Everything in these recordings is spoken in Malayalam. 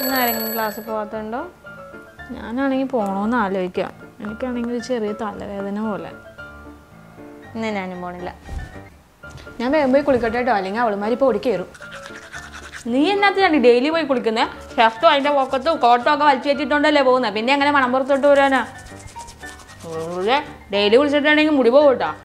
ഇന്ന് ആരെങ്കിലും ക്ലാസ്സിൽ പോകാത്തുണ്ടോ ഞാനാണെങ്കിൽ പോകണമെന്ന് ആലോചിക്കാം എനിക്കാണെങ്കിൽ ചെറിയ തലവേദന പോലെ ഇന്ന് ഞാനും പോണില്ല ഞാൻ വേഗം പോയി കുളിക്കട്ടെ കേട്ടോ അല്ലെങ്കിൽ അവളുമാർ ഇപ്പോൾ ഓടി കയറും നീ എന്നാത്തിനാണ് ഡെയിലി പോയി കുളിക്കുന്നത് ഷർട്ടും അതിൻ്റെ പൊക്കത്തും കോട്ടും ഒക്കെ വലിച്ചു കയറ്റിട്ടുണ്ടല്ലേ പോകുന്നത് പിന്നെ എങ്ങനെ മണമ്പുറത്തോട്ട് വരാനാ ഡെയിലി കുളിച്ചിട്ടുണ്ടെങ്കിൽ മുടി പോകും കേട്ടോ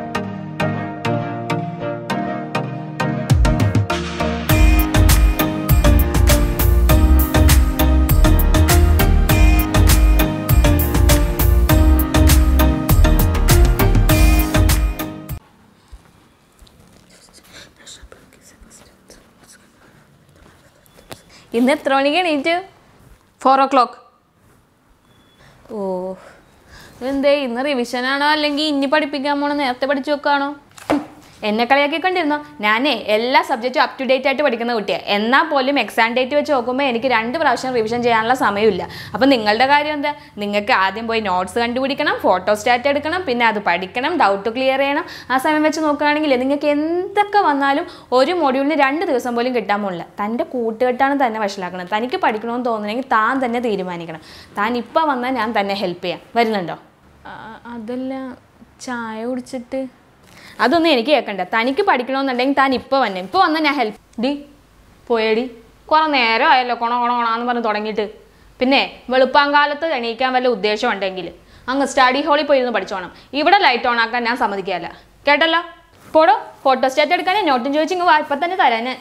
ഇന്ന് എത്ര മണിക്ക് എണീറ്റ് ഫോർ ഓ ക്ലോക്ക് ഓ എന്തേ ഇന്ന് റിവിഷനാണോ അല്ലെങ്കിൽ ഇനി പഠിപ്പിക്കാൻ പോണോ നേരത്തെ പഠിച്ചു വെക്കാണോ ഹും, എന്നെ കളിയാക്കി കണ്ടിരുന്നോ ഞാനേ എല്ലാ സബ്ജക്റ്റും അപ് ടു ഡേറ്റ് ആയിട്ട് പഠിക്കുന്ന കുട്ടിയാണ് എന്നാൽ പോലും എക്സാം ഡേറ്റ് വെച്ച് നോക്കുമ്പോൾ എനിക്ക് രണ്ട് പ്രാവശ്യം റിവിഷൻ ചെയ്യാനുള്ള സമയമില്ല അപ്പം നിങ്ങളുടെ കാര്യം എന്താ നിങ്ങൾക്ക് ആദ്യം പോയി നോട്ട്സ് കണ്ടുപിടിക്കണം ഫോട്ടോ സ്റ്റാറ്റ് എടുക്കണം പിന്നെ അത് പഠിക്കണം ഡൗട്ട് ക്ലിയർ ചെയ്യണം ആ സമയം വെച്ച് നോക്കുകയാണെങ്കിൽ നിങ്ങൾക്ക് എന്തൊക്കെ വന്നാലും ഒരു മൊഡ്യൂളിന് രണ്ട് ദിവസം പോലും കിട്ടാൻ പോകില്ല തൻ്റെ കൂട്ടുകെട്ടാണ് തന്നെ വഷളാക്കണം തനിക്ക് പഠിക്കണമെന്ന് തോന്നണമെങ്കിൽ താൻ തന്നെ തീരുമാനിക്കണം താൻ ഇപ്പം വന്നാൽ ഞാൻ തന്നെ ഹെൽപ്പ് ചെയ്യാം വരുന്നുണ്ടോ അതല്ല ചായ കുടിച്ചിട്ട് അതൊന്നും എനിക്ക് കേൾക്കണ്ട തനിക്ക് പഠിക്കണമെന്നുണ്ടെങ്കിൽ താൻ ഇപ്പോൾ വന്നെ ഇപ്പോൾ വന്നാൽ ഞാൻ ഹെൽപ്പ് ഡി പോയടി കുറേ നേരം ആയല്ലോ കൊണ കൊണ കൊണാന്ന് പറഞ്ഞ് തുടങ്ങിയിട്ട് പിന്നെ വെളുപ്പാങ്കാലത്ത് എണീക്കാൻ വല്ല ഉദ്ദേശം ഉണ്ടെങ്കിൽ അങ്ങ് സ്റ്റഡി ഹാളിൽ പോയി ഇരുന്ന് പഠിച്ചോണം ഇവിടെ ലൈറ്റ് ഓൺ ആക്കാൻ ഞാൻ സമ്മതിക്കാല്ല കേട്ടല്ലോ പോടോ ഫോട്ടോ സ്റ്റാറ്റ് എടുക്കാനേ നോട്ടും ചോദിച്ച് ഇങ്ങ് വായ്പ തന്നെ തരാൻ ഞാൻ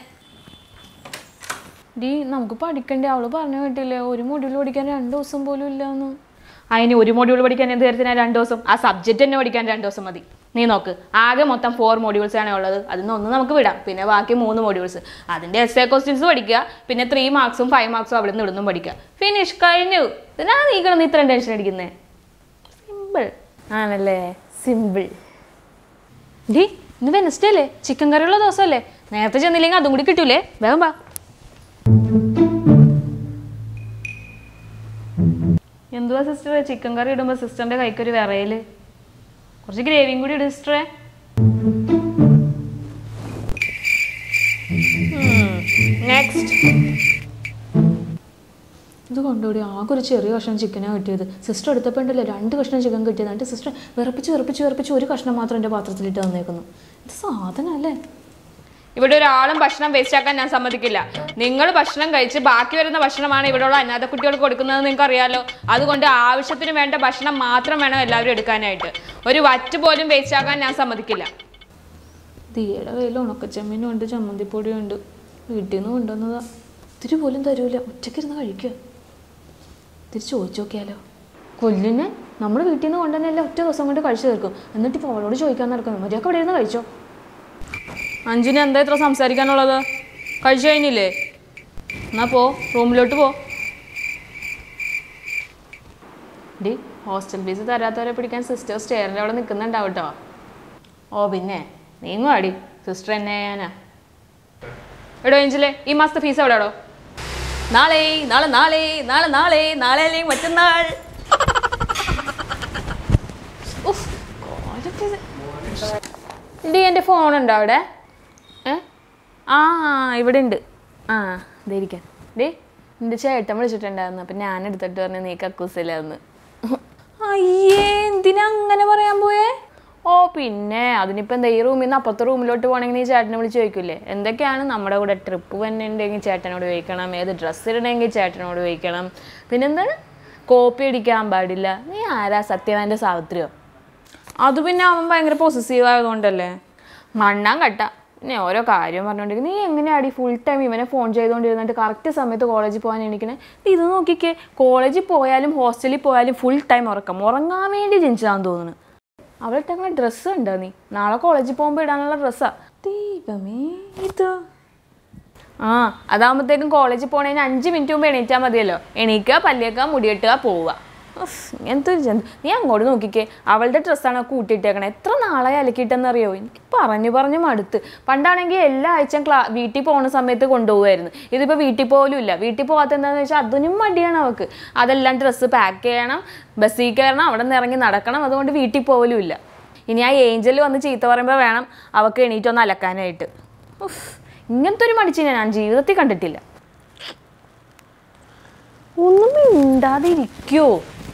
ഡി നമുക്ക് പഠിക്കണ്ടേ അവള് പറഞ്ഞു കേട്ടില്ലേ ഒരു മൊഡ്യൂൾ പഠിക്കാൻ രണ്ട് ദിവസം പോലും ഇല്ലാന്ന് അതിന് ഒരു മൊഡ്യൂൾ പഠിക്കാൻ എന്ത് തരത്തിനാ രണ്ട് ദിവസം ആ സബ്ജക്റ്റ് തന്നെ പഠിക്കാൻ രണ്ട് ദിവസം മതി നീ നോക്ക് ആകെ മൊത്തം ഫോർ മൊഡ്യൂൾസ് ആണ് ഉള്ളത് അതിൽ നിന്ന് ഒന്ന് നമുക്ക് വിടാം പിന്നെ ബാക്കി മൂന്ന് മൊഡ്യൂൾസ് അതിൻ്റെ എസ് എ ക്വസ്റ്റ്യൻസ് പഠിക്കുക പിന്നെ ത്രീ മാർക്സും ഫൈവ് മാർക്സും അവിടെ നിന്ന് ഇവിടുന്നും പഠിക്കുക ഫിനിഷ് കഴിഞ്ഞു ഇതിനാ നീ കിടന്ന് ഇത്രയും ടെൻഷൻ അടിക്കുന്നത് സിമ്പിൾ ആണല്ലേ സിമ്പിൾ ഡി ഇന്ന് വെനസ്ഡേ അല്ലേ ചിക്കൻ കറിയുള്ള ദിവസമല്ലേ നേരത്തെ ചെന്നില്ലെങ്കിൽ അതും കൂടി കിട്ടൂലേ വേഗം വാ എന്തുവാ സിസ്റ്ററെ ചിക്കൻ കറി ഇടുമ്പോൾ സിസ്റ്ററിന്റെ കൈക്കൊരു വിറയല് കുറച്ച് ഗ്രേവിയും കൂടി ഇടും സിസ്റ്ററെ നെക്സ്റ്റ് ഇത് കൊണ്ടുകൂടി ആകെ ഒരു ചെറിയ കഷ്ണം ചിക്കനാണ് കിട്ടിയത് സിസ്റ്റർ എടുത്തപ്പോൾ ഉണ്ടല്ലോ രണ്ട് കഷ്ണം ചിക്കൻ കിട്ടിയത് എന്നിട്ട് സിസ്റ്റർ വിറപ്പിച്ച് വിറപ്പിച്ച് വിറപ്പിച്ച് ഒരു കഷ്ണം മാത്രം എൻ്റെ പാത്രത്തിലിട്ട് തന്നേക്കുന്നു ഇത് സാധനമല്ലേ ഇവിടെ ഒരാളും ഭക്ഷണം വേസ്റ്റ് ആക്കാൻ ഞാൻ സമ്മതിക്കില്ല നിങ്ങൾ ഭക്ഷണം കഴിച്ച് ബാക്കി വരുന്ന ഭക്ഷണമാണ് ഇവിടെയുള്ള അനാഥ കുട്ടികൾക്ക് കൊടുക്കുന്നത് നിങ്ങൾക്ക് അറിയാലോ അതുകൊണ്ട് ആവശ്യത്തിന് വേണ്ട ഭക്ഷണം മാത്രം വേണം എല്ലാവരും എടുക്കാനായിട്ട് ഒരു വറ്റ് പോലും വേസ്റ്റ് ആക്കാൻ ഞാൻ സമ്മതിക്കില്ല തീയുടെ കയ്യിൽ ഉണക്കച്ചെമ്മീനും ഉണ്ട് ചമ്മന്തിപ്പൊടിയും ഉണ്ട് വീട്ടിൽ നിന്ന് കൊണ്ടുവന്നതാ ഇത്തിരി പോലും തരൂല ഒറ്റയ്ക്കിരുന്ന് കഴിക്കുക തിരിച്ച് ചോദിച്ചു നോക്കിയാലോ കൊല്ലിനെ നമ്മുടെ വീട്ടിൽ നിന്ന് കൊണ്ടുവന്നല്ലേ ഒറ്റ ദിവസം കൊണ്ട് കഴിച്ചു തീർക്കും എന്നിട്ട് ഇപ്പോൾ അവളോട് ചോദിക്കാൻ നടക്കുന്നു മര്യാദക്ക് അവിടെ ഇരുന്ന് കഴിച്ചോ അഞ്ജുന് എന്താ ഇത്ര സംസാരിക്കാനുള്ളത് കഴിച്ചു കഴിഞ്ഞില്ലേ എന്നാ പോ റൂമിലോട്ട് പോ ഡി ഹോസ്റ്റൽ ഫീസ് തരാത്തവരെ പിടിക്കാൻ സിസ്റ്റർ സ്റ്റെയറിൻ്റെ അവിടെ നിൽക്കുന്നുണ്ടാവും കേട്ടോ ഓ പിന്നെ നീങ്ങും അടി സിസ്റ്റർ എന്നെ ചെയ്യാനാ എടോ ഏഞ്ചലേ ഈ മാസത്തെ ഫീസ് എവിടെയാടോ നാളെ നാളെ നാളെ നാളെ നാളെ നാളെ അല്ലെങ്കിൽ മറ്റന്നാൾ ഉഫ്, കോലൊക്കെ ഇത്. ഡി എൻ്റെ ഫോൺ ഉണ്ടോ അവിടെ ഏ ആ ഇവിടെ ഉണ്ട് ആ ഇതായിരിക്കാം ഡേ എൻ്റെ ചേട്ടൻ വിളിച്ചിട്ടുണ്ടായിരുന്നു അപ്പം ഞാൻ എടുത്തിട്ട് പറഞ്ഞു നീ കക്കൂസിലാന്ന് അയ്യേ എന്തിനാ അങ്ങനെ പറയാൻ പോയേ ഓ പിന്നെ അതിനിപ്പോൾ എന്താ ഈ റൂമിൽ നിന്ന് അപ്പുറത്തെ റൂമിലോട്ട് പോകണമെങ്കിൽ നീ ചേട്ടനെ വിളിച്ച് ചോദിക്കില്ലേ എന്തൊക്കെയാണ് നമ്മുടെ കൂടെ ട്രിപ്പ് വന്നിട്ടുണ്ടെങ്കിൽ ചേട്ടനോട് ചോദിക്കണം ഏത് ഡ്രസ്സ് ഇടണമെങ്കിൽ ചേട്ടനോട് ചോദിക്കണം പിന്നെന്താണ് കോപ്പി അടിക്കാൻ പാടില്ല നീ ആരാ സത്യവാൻ്റെ സാവിത്രിയോ അത് പിന്നെ അവൻ ഭയങ്കര പോസസീവ് ആയതുകൊണ്ടല്ലേ മണ്ണാൻ കട്ട പിന്നെ ഓരോ കാര്യം പറഞ്ഞുകൊണ്ടിരിക്കും നീ എങ്ങനെയാടി ഫുൾ ടൈം ഇവനെ ഫോൺ ചെയ്തുകൊണ്ടിരുന്നിട്ട് കറക്റ്റ് സമയത്ത് കോളേജിൽ പോകാൻ എണീക്കണേ ഇത് നോക്കിക്കേ കോളേജിൽ പോയാലും ഹോസ്റ്റലിൽ പോയാലും ഫുൾ ടൈം ഉറക്കം ഉറങ്ങാൻ വേണ്ടി ജനിച്ചതാന്ന് തോന്നുന്നു അവളിട്ട് അങ്ങനെ ഡ്രസ്സ് ഉണ്ടോ നീ നാളെ കോളേജിൽ പോകുമ്പോൾ ഇടാനുള്ള ഡ്രസ്സാ ദൈവമേ ഇത് ആ അതാകുമ്പോഴത്തേക്കും കോളേജിൽ പോണതിന് അഞ്ച് മിനിറ്റ് മുമ്പ് എണീറ്റാൽ മതിയല്ലോ എണീക്കുക പല്ലിയേക്കുക മുടിയെട്ടുക പോവുക ഉഫ്, ഇങ്ങനത്തെ ഒരു ജന്തു നീ അങ്ങോട്ട് നോക്കിക്കേ അവളുടെ ഡ്രസ്സാണ് കൂട്ടിയിട്ടേക്കണേ എത്ര നാളായി അലക്കിയിട്ടെന്നറിയോ എനിക്ക് പറഞ്ഞു പറഞ്ഞു മടുത്ത് പണ്ടാണെങ്കിൽ എല്ലാ ആഴ്ചയും ക്ലാ വീട്ടിൽ പോകുന്ന സമയത്ത് കൊണ്ടുപോകുമായിരുന്നു ഇതിപ്പോൾ വീട്ടിൽ പോലും ഇല്ല വീട്ടിൽ പോകാത്ത എന്താണെന്ന് വെച്ചാൽ അതിനും മടിയാണ് അവൾക്ക് അതെല്ലാം ഡ്രസ്സ് പാക്ക് ചെയ്യണം ബസ്സിൽ കയറണം അവിടെ നിന്ന് ഇറങ്ങി നടക്കണം അതുകൊണ്ട് വീട്ടിൽ പോലും ഇല്ല ഇനി ആ ഏഞ്ചൽ വന്ന് ചീത്ത പറയുമ്പോൾ വേണം അവൾക്ക് എണീറ്റൊന്ന് അലക്കാനായിട്ട് ഉഫ്, ഇങ്ങനത്തെ ഒരു മടിച്ചിനെ ഞാൻ ജീവിതത്തിൽ കണ്ടിട്ടില്ല ഒന്നും മിണ്ടാതിരിക്കോ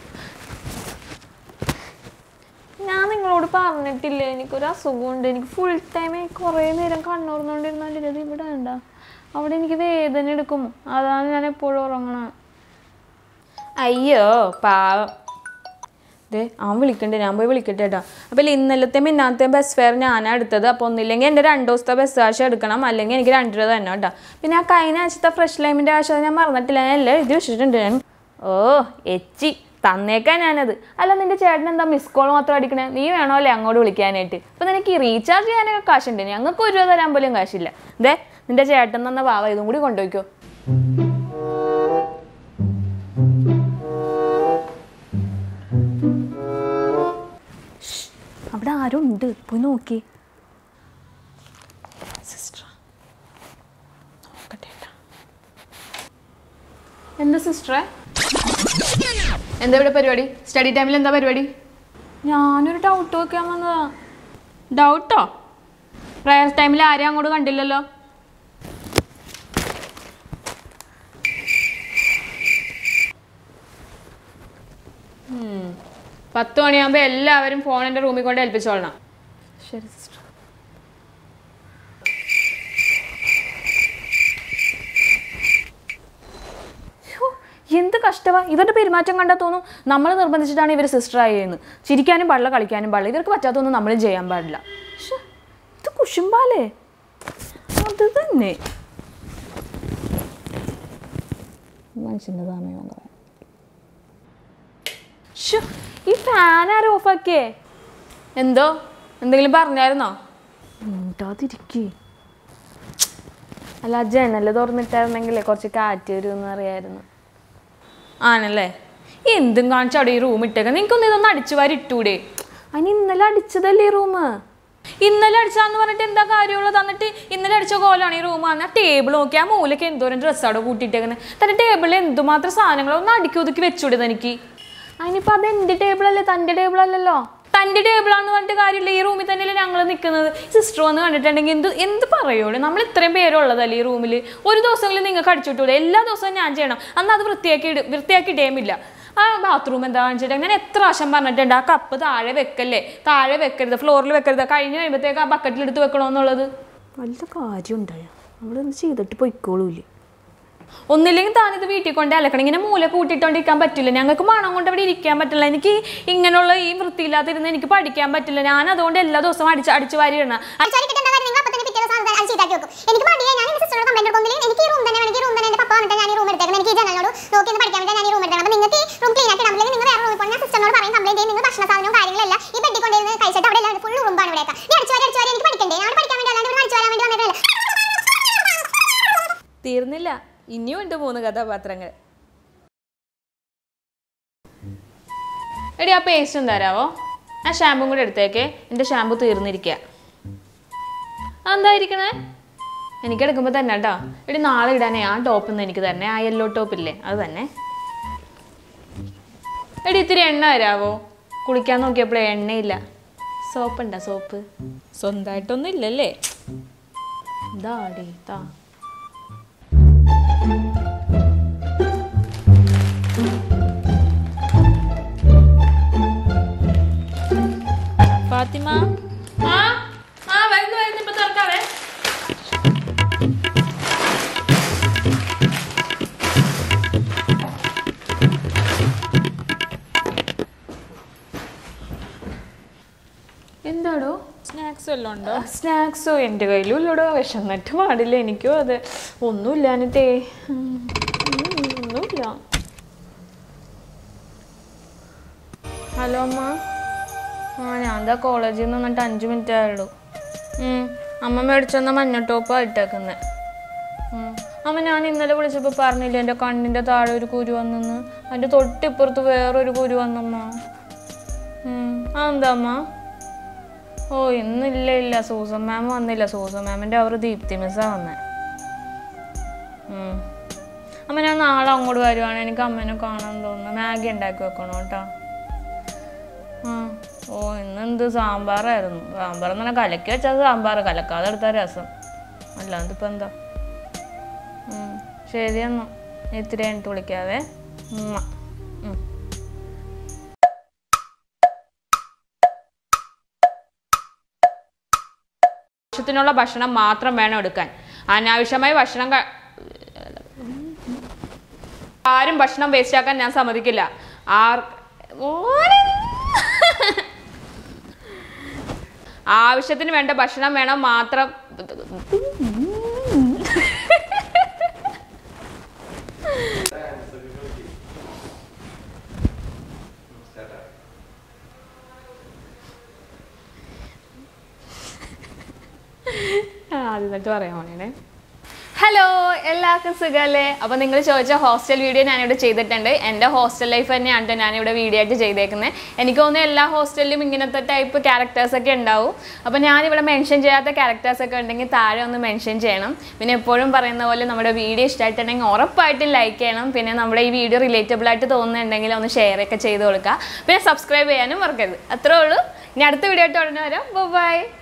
ഞാൻ നിങ്ങളോട് പറഞ്ഞിട്ടില്ലേ എനിക്കൊരു അസുഖമുണ്ട് എനിക്ക് ഫുൾ ടൈം കുറേ നേരം കണ്ണുറന്നുകൊണ്ടിരുന്നാൽ ഇത് ഇവിടെ വേണ്ട അവിടെ എനിക്ക് വേദന എടുക്കും അതാണ് ഞാൻ എപ്പോഴും ഉറങ്ങണം അയ്യോ പാവം ദേ അവൻ വിളിക്കണ്ടേ ഞാൻ പോയി വിളിക്കട്ടെ കേട്ടോ അപ്പോൾ ഇന്നലത്തെ മിന്നാലത്തെ ബസ് ഫെയർ ഞാനാണ് എടുത്തത് അപ്പോൾ ഒന്നില്ലെങ്കിൽ എൻ്റെ രണ്ട് ദിവസത്തെ ബസ് കാശ് എടുക്കണം അല്ലെങ്കിൽ എനിക്ക് രണ്ട് രൂപ തന്നെ കേട്ടോ പിന്നെ ആ കഴിഞ്ഞ ആഴ്ചത്തെ ഫ്രഷ് ലൈമിൻ്റെ ആഴ്ച ഞാൻ മറന്നിട്ടില്ല ഞാൻ എല്ലാം എഴുതി വെച്ചിട്ടുണ്ട് ഞാൻ ഓ എച്ചി തന്നേക്കാൻ ഞാനത് അല്ല നിന്റെ ചേട്ടൻ എന്താ മിസ് കോൾ മാത്രം അടിക്കണേ നീ വേണോ അല്ലേ അങ്ങോട്ട് വിളിക്കാനായിട്ട് അപ്പോൾ നിനക്ക് റീചാർജ് ചെയ്യാനൊക്കെ കാശുണ്ട് ഞങ്ങൾക്ക് ഒരു രൂപ തരാൻ പോലും കാശില്ല ദേ നിന്റെ ചേട്ടൻ തന്ന വാവ ഇതും കൂടി കൊണ്ടുപോയിക്കോ അവിടെ ആരും ഉണ്ട് പോയി നോക്കി സിസ്റ്റർ നോക്കട്ടെ ട്ടാ. എന്താ സിസ്റ്ററെ എന്താ ഇവിടെ പരിപാടി സ്റ്റഡി ടൈമിൽ എന്താ പരിപാടി ഞാനൊരു ഡൗട്ട് വെക്കാൻ വന്നതാ ഡൗട്ടോ പ്രയർ ടൈമിൽ ആരെയും അങ്ങോട്ട് കണ്ടില്ലല്ലോ ഉം. പത്ത് മണിയാകുമ്പോൾ എല്ലാവരും ഫോൺ എൻ്റെ റൂമിൽ കൊണ്ട് ഏൽപ്പിച്ചോളണം ശരി സിസ്റ്റർ എന്ത് കഷ്ടമാ ഇവരുടെ പെരുമാറ്റം കണ്ടാൽ തോന്നും നമ്മൾ നിർബന്ധിച്ചിട്ടാണ് ഇവർ സിസ്റ്റർ ആയെന്ന് ചിരിക്കാനും പാടില്ല കളിക്കാനും പാടില്ല ഇവർക്ക് പറ്റാത്തൊന്നും നമ്മളും ചെയ്യാൻ പാടില്ല ശ്ശെ, ഇത് കുശുമ്പാലേ അത് തന്നെ മനുഷ്യൻ്റെ സമയം പറയാം ശ്ശോ, ഈ ഫാൻ ആരും ഓഫാക്കിയേ എന്തോ എന്തെങ്കിലും പറഞ്ഞായിരുന്നോ മിണ്ടാതിരിക്കേ അല്ല ജനൽ തുറന്നിട്ടായിരുന്നെങ്കിലേ കുറച്ച് കാറ്റ് വരുമെന്ന് അറിയായിരുന്നു ആണല്ലേ എന്തും കാണിച്ചു അവിടെ ഈ റൂം ഇട്ടേക്കാം നിങ്ങൾക്കൊന്നും ഇതൊന്ന് അടിച്ചു വാരി ഇട്ടൂടെ അതിന് ഇന്നലെ അടിച്ചതല്ലേ ഈ റൂം ഇന്നലെ അടിച്ചാന്ന് പറഞ്ഞിട്ട് എന്താ കാര്യമുള്ളത് തന്നിട്ട് ഇന്നലെ അടിച്ച കോലാണ് ഈ റൂം ആ ടേബിൾ നോക്കി ആ മൂലയ്ക്ക് എന്തോരം ഡ്രസ്സാടോ കൂട്ടിയിട്ടേക്കുന്നത് തന്റെ ടേബിളിൽ എന്തുമാത്രം സാധനങ്ങളോ ഒന്ന് അടുക്കി ഒതുക്കി വെച്ചൂടെ തനിക്ക് അതിനിപ്പോൾ അത് എൻ്റെ ടേബിളല്ലേ തൻ്റെ ടേബിളല്ലല്ലോ തൻ്റെ ടേബിളാന്ന് പറഞ്ഞിട്ട് കാര്യമില്ല ഈ റൂമിൽ തന്നെയല്ലേ ഞങ്ങൾ നിൽക്കുന്നത് സിസ്റ്റർ വന്ന് കണ്ടിട്ടുണ്ടെങ്കിൽ എന്ത് എന്ത് പറയുള്ളൂ നമ്മൾ ഇത്രയും പേരുള്ളതല്ലേ ഈ റൂമിൽ ഒരു ദിവസങ്ങളിൽ നിങ്ങൾക്ക് അടിച്ചിട്ടൂടെ എല്ലാ ദിവസവും ഞാൻ ചെയ്യണം അന്ന് അത് വൃത്തിയാക്കി ഇട വൃത്തിയാക്കി ഇടേമില്ല ആ ബാത്റൂം എന്താ കാണിച്ചിട്ട് അങ്ങനെ എത്ര പ്രാവശ്യം പറഞ്ഞിട്ടുണ്ട് ആ കപ്പ് താഴെ വെക്കല്ലേ താഴെ വെക്കരുത് ഫ്ലോറിൽ വെക്കരുത് കഴിഞ്ഞ് കഴിയുമ്പോഴത്തേക്ക് ആ ബക്കറ്റിൽ എടുത്ത് വെക്കണമെന്നുള്ളത് വല്ല കാര്യം ഉണ്ടായോ നമ്മളൊന്ന് ചെയ്തിട്ട് പൊയ്ക്കോളൂല്ലേ ഒന്നില്ലെങ്കിൽ താനിത് വീട്ടിൽ കൊണ്ട് അലക്കണം ഇങ്ങനെ മൂല കൂട്ടിയിട്ടോണ്ടിരിക്കാൻ പറ്റില്ല ഞങ്ങൾക്ക് മണം കൊണ്ട് ഇവിടെ ഇരിക്കാൻ പറ്റില്ല എനിക്ക് ഇങ്ങനെയുള്ള ഈ വൃത്തിയില്ലാതിരുന്ന് എനിക്ക് പഠിക്കാൻ പറ്റില്ല ഞാൻ അതുകൊണ്ട് എല്ലാ ദിവസവും അടിച്ച് അടിച്ചു വാരി ഇടണം അടിച്ചാരി കിട്ടേണ്ട കാര്യം നിങ്ങൾ അപ്പൊ തന്നെ പിറ്റേ ദിവസം അത് ചീത്താക്കി വെക്കും എനിക്ക് മടിയാ ഞാൻ എന്റെ സിസ്റ്ററോട് കംപ്ലൈന്റ് കൊടുക്കുന്നില്ല എനിക്ക് ഈ റൂം തന്നെ വേണം എനിക്ക് റൂം തന്നെ എന്റെ പപ്പ വന്നിട്ട് ഞാൻ ഈ റൂം എടുത്തേക്കുന്നത് എനിക്ക് ഈ ജനലിനോട് നോക്കി ഒന്ന് പഠിക്കാൻ വേണ്ടി ഞാൻ ഈ റൂം എടുക്കണം അപ്പൊ നിങ്ങൾക്ക് ഈ റൂം ക്ലീൻ ആക്കി ഇടാമെങ്കിൽ നിങ്ങൾ വേറെ റൂമിൽ പോകണം ഞാൻ സിസ്റ്ററിനോട് പറയും കംപ്ലൈന്റ് ചെയ്യും നിങ്ങൾ ഭക്ഷണ സാധനവും കാര്യങ്ങളെല്ലാം ഈ പെട്ടി കൊണ്ടിരുന്ന് കഴിച്ചിട്ട് അവിടെ എല്ലാം ഫുൾ റൂമാണ് ഇവിടെയൊക്കെ ഈ അടിച്ചു വാരി അടിച്ചു വാരി എനിക്ക് പഠിക്കണ്ടേ ഞാൻ അവിടെ പഠിക്കാൻ വേണ്ടി അല്ലാണ്ട് ഇവിടെ അടിച്ചു വരാൻ വേണ്ടി വന്നിട്ടില്ല തീർന്നില്ല ഇനിയും ഉണ്ട് മൂന്ന് കഥാപാത്രങ്ങൾ എടി ആ പേസ്റ്റും തരാവോ ആ ഷാമ്പും കൂടെ എടുത്തേക്കേ എൻ്റെ ഷാമ്പു തീർന്നിരിക്കുക അതെന്തായിരിക്കണേ എനിക്ക് എടുക്കുമ്പോൾ തന്നെ കേട്ടോ എടി നാളെ ഇടാനേ ആ ടോപ്പ് ഒന്ന് എനിക്ക് തന്നെ ആ യെല്ലോ ടോപ്പ് ഇല്ലേ അത് തന്നെ എടി ഇത്തിരി എണ്ണ തരാവോ കുളിക്കാൻ നോക്കിയപ്പോഴേ എണ്ണയില്ല സോപ്പ് ഉണ്ടോ സോപ്പ് സ്വന്തമായിട്ടൊന്നും ഇല്ലല്ലേ ഇതാടി താ ഫാത്തിമ ആ ആ വരുന്നു വരുന്നു ഇപ്പൊ തുറക്കാവേ എന്താടോ സ്നാക്സ് വല്ലതും ഉണ്ടോ സ്നാക്സോ എൻ്റെ കയ്യിലും ഇല്ലടോ വിശന്നിട്ട് പാടില്ല എനിക്കും അതെ ഒന്നുമില്ലാഞ്ഞിട്ടേ ഉം, ഉം, ഒന്നുമില്ല ഹലോ അമ്മ ആ ഞാൻ എന്താ കോളേജിൽ നിന്ന് വന്നിട്ട് അഞ്ച് മിനിറ്റ് ആയുള്ളൂ ഉം, അമ്മ മേടിച്ചെന്ന മഞ്ഞ ടോപ്പാണ് ഇട്ടേക്കുന്നത് അമ്മ ഞാൻ ഇന്നലെ വിളിച്ചപ്പോൾ പറഞ്ഞില്ല എൻ്റെ കണ്ണിൻ്റെ താഴെ ഒരു കുരു വന്നെന്ന് അതിൻ്റെ തൊട്ടിപ്പുറത്ത് വേറൊരു കുരു വന്നമ്മ ഉം, അതെന്താ അമ്മ ഓ ഇന്നില്ല ഇല്ല സൂസൻ മാം വന്നില്ല സൂസൻ മാമിൻ്റെ അവർ ദീപ്തി മിസ്സാ വന്നേ ഉം. അമ്മ ഞാൻ നാളെ അങ്ങോട്ട് വരുവാണ് എനിക്ക് അമ്മേനെ കാണാൻ തോന്നുന്നു മാഗി ഉണ്ടാക്കി വെക്കണം കേട്ടോ ആ ഓ ഇന്നെന്ത് സാമ്പാറായിരുന്നു സാമ്പാർ എന്ന് പറഞ്ഞാൽ കലക്കി വെച്ചാൽ സാമ്പാർ കലക്കാതെ എടുത്താൽ രസം അല്ലാണ്ട് ഇപ്പം എന്താ ഉം. ശരി എന്നാ ഇത്തിരി കഴിഞ്ഞിട്ട് വിളിക്കാവേ ഉമ്മ. ഉം. ആവശ്യത്തിനുള്ള ഭക്ഷണം മാത്രം വേണം എടുക്കാൻ അനാവശ്യമായി ഭക്ഷണം ക- ആരും ഭക്ഷണം വേസ്റ്റ് ആക്കാൻ ഞാൻ സമ്മതിക്കില്ല ആർ മോനെ. ആവശ്യത്തിന് വേണ്ട ഭക്ഷണം വേണം മാത്രം ആദ്യമായിട്ട് പറയാൻ പോണേ ഹലോ എല്ലാവർക്കും സുഖമല്ലേ അപ്പോൾ നിങ്ങൾ ചോദിച്ച ഹോസ്റ്റൽ വീഡിയോ ഞാനിവിടെ ചെയ്തിട്ടുണ്ട് എൻ്റെ ഹോസ്റ്റൽ ലൈഫ് തന്നെയാണ് ട്ടോ ഞാനിവിടെ വീഡിയോ ആയിട്ട് ചെയ്തേക്കുന്നത് എനിക്ക് തോന്നുന്നു എല്ലാ ഹോസ്റ്റലിലും ഇങ്ങനത്തെ ടൈപ്പ് ക്യാരക്ടേഴ്സ് ഒക്കെ ഉണ്ടാവും അപ്പോൾ ഞാനിവിടെ മെൻഷൻ ചെയ്യാത്ത ക്യാരക്ടേഴ്സ് ഒക്കെ ഉണ്ടെങ്കിൽ താഴെ ഒന്ന് മെൻഷൻ ചെയ്യണം പിന്നെ എപ്പോഴും പറയുന്ന പോലെ നമ്മുടെ വീഡിയോ ഇഷ്ടമായിട്ടുണ്ടെങ്കിൽ ഉറപ്പായിട്ടും ലൈക്ക് ചെയ്യണം പിന്നെ നമ്മുടെ ഈ വീഡിയോ റിലേറ്റബിൾ ആയിട്ട് തോന്നുന്നുണ്ടെങ്കിൽ ഒന്ന് ഷെയർ ഒക്കെ ചെയ്ത് കൊടുക്കുക പിന്നെ സബ്സ്ക്രൈബ് ചെയ്യാനും മറക്കരുത് അത്രേ ഉള്ളൂ ഇനി അടുത്ത വീഡിയോ ആയിട്ട് ഉടനെ വരാം ബൈ